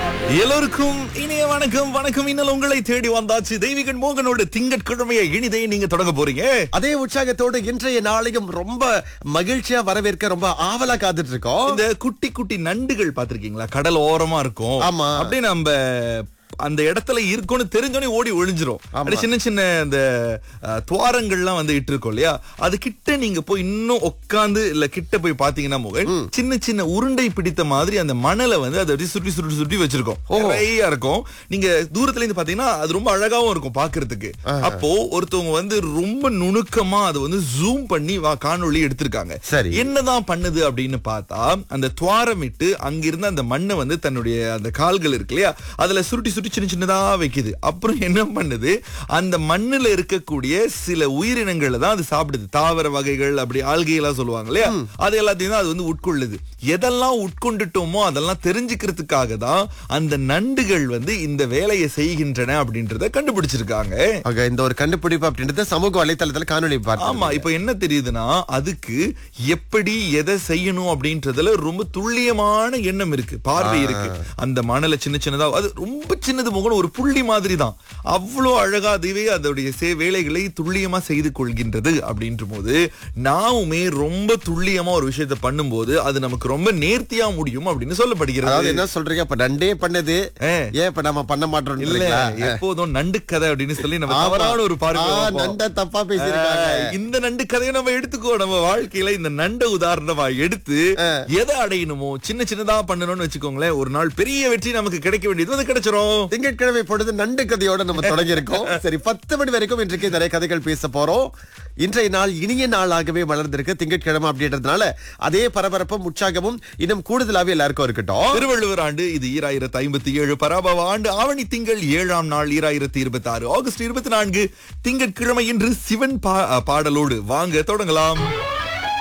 எல்லோருக்கும் இனிய வணக்கம் வணக்கம் இன்னும் உங்களை தேடி வந்தாச்சு தெய்வீகன் மோகனோட திங்கட்கிழமையை இனிதே நீங்க தொடங்க போறீங்க அதே உற்சாகத்தோடு இன்றைய நாளையும் ரொம்ப மகிழ்ச்சியா வரவேற்க ரொம்ப ஆவலா காத்துட்டு இருக்கோம் இந்த குட்டி குட்டி நண்டுகள் பாத்திருக்கீங்களா கடல் ஓரமா இருக்கும் ஆமா. அப்படியே நம்ம அந்த இடத்துல இருக்கும்னு தெரிஞ்சோனே ஓடி ஒளிஞ்சிரும் ஆமா. அப்படியே சின்ன சின்ன இந்த அஹ், துவாரங்கள்லாம் வந்து இட்டு இருக்கோம் இல்லையா அது கிட்ட நீங்க போய் இன்னும் உட்காந்து இல்ல கிட்ட போய் பாத்தீங்கன்னா முகன் சின்ன சின்ன உருண்டை பிடித்த மாதிரி அந்த மணலை வந்து அதை அப்படியே சுற்றி சுற்றி சுற்றி வச்சிருக்கோம் நிறைய இருக்கும் நீங்க தூரத்துல இருந்து பாத்தீங்கன்னா அது ரொம்ப அழகாவும் இருக்கும் பாக்குறதுக்கு அப்போ ஒருத்தவங்க வந்து ரொம்ப நுணுக்கமா அதை வந்து ஜூம் பண்ணி வா- காணொளி எடுத்திருக்காங்க சரி. என்னதான் பண்ணுது அப்படின்னு பார்த்தா அந்த துவாரமிட்டு அங்கிருந்த அந்த மண்ணை வந்து தன்னுடைய அந்த கால்கள் இருக்கு இல்லையா அதுல சுருட்டி சுருட்டி சின்ன சின்னதா வைக்குது அப்புறம் என்ன பண்ணுது அந்த மண்ணுல இருக்கக்கூடிய சில உயிரினங்களை தான் அது சாப்பிடுது தாவர வகைகள் அப்படி ஆல்கையெல்லாம் சொல்லுவாங்க இல்லையா அது எல்லாத்தையும் தான் அது வந்து உட்கொள்ளுது எதெல்லாம் உட்கொண்டுட்டோமோ அதெல்லாம் தெரிஞ்சுக்கிறதுக்காக தான் அந்த நண்டுகள் வந்து இந்த வேலையை செய்கின்றன அப்படின்றத கண்டுபிடிச்சிருக்காங்க ஆக, இந்த ஒரு கண்டுபிடிப்பு அப்படின்றது சமூக வலைத்தளத்துல காணொளி பார்த்தோம் ஆமா இப்ப என்ன தெரியுதுன்னா அதுக்கு எப்படி எதை செய்யணும் அப்படின்றதுல ரொம்ப துல்லியமான எண்ணம் இருக்கு பார்வை இருக்கு அந்த மணலை சின்ன சின்னதா அது ரொம்ப சின்னது முகம் ஒரு புள்ளி மாதிரி தான் அவ்வளோ அழகா அதுவே அதோடைய சே வேலைகளை துல்லியமா செய்து கொள்கின்றது அப்படின்ற போது நாமுமே ரொம்ப துல்லியமா ஒரு விஷயத்தை பண்ணும்போது அது நமக்கு ரொம்ப நேர்த்தியா முடியும் அப்படின்னு அதாவது சொல்லப்படுகிறது என்ன சொல்றீங்க இப்ப நண்டே பண்ணது ஆ. ஏன் இப்ப நம்ம பண்ண மாட்டோம் இல்ல எப்போதும் நண்டு கதை அப்படின்னு சொல்லி நம்ம ஆமா. தவறான ஒரு பார்வை ஆ, வைப்போம். நண்டை தப்பா பேசியிருக்காங்க. ஆ, இந்த நண்டு கதையை நம்ம எடுத்துக்கோ நம்ம வாழ்க்கையில இந்த நண்டை உதாரணமா எடுத்து எதை அடையணுமோ சின்ன சின்னதா பண்ணணும்னு வச்சுக்கோங்களேன் ஒரு நாள் பெரிய வெற்றி நமக்கு கிடைக்க வேண்டியது வந்து கிடைச்சிரும் திங்கட்கிழமை பொழுது நண்டு கதையோட நம்ம தொடங்கி இருக்கோம் சரி பத்து மணி வரைக்கும் இன்றைக்கு நிறைய கதைகள் பேச போறோம் இன்றைய நாள் இனிய நாளாகவே மலர்ந்திருக்கு திங்கட்கிழமை அப்படின்றதுனால அதே பரபரப்பும் உற்சாகமும் இன்னும் கூடுதலாவே எல்லாருக்கும் இருக்கட்டும் திருவள்ளுவர் ஆண்டு இது ஈராயிரத்தி ஐம்பத்தி ஏழு பராபவ ஆண்டு ஆவணி திங்கள் ஏழாம் நாள் ஈராயிரத்தி இருபத்தி ஆறு ஆகஸ்ட் இருபத்தி நான்கு திங்கட்கிழமை இன்று சிவன் பா- பாடலோடு வாங்க தொடங்கலாம்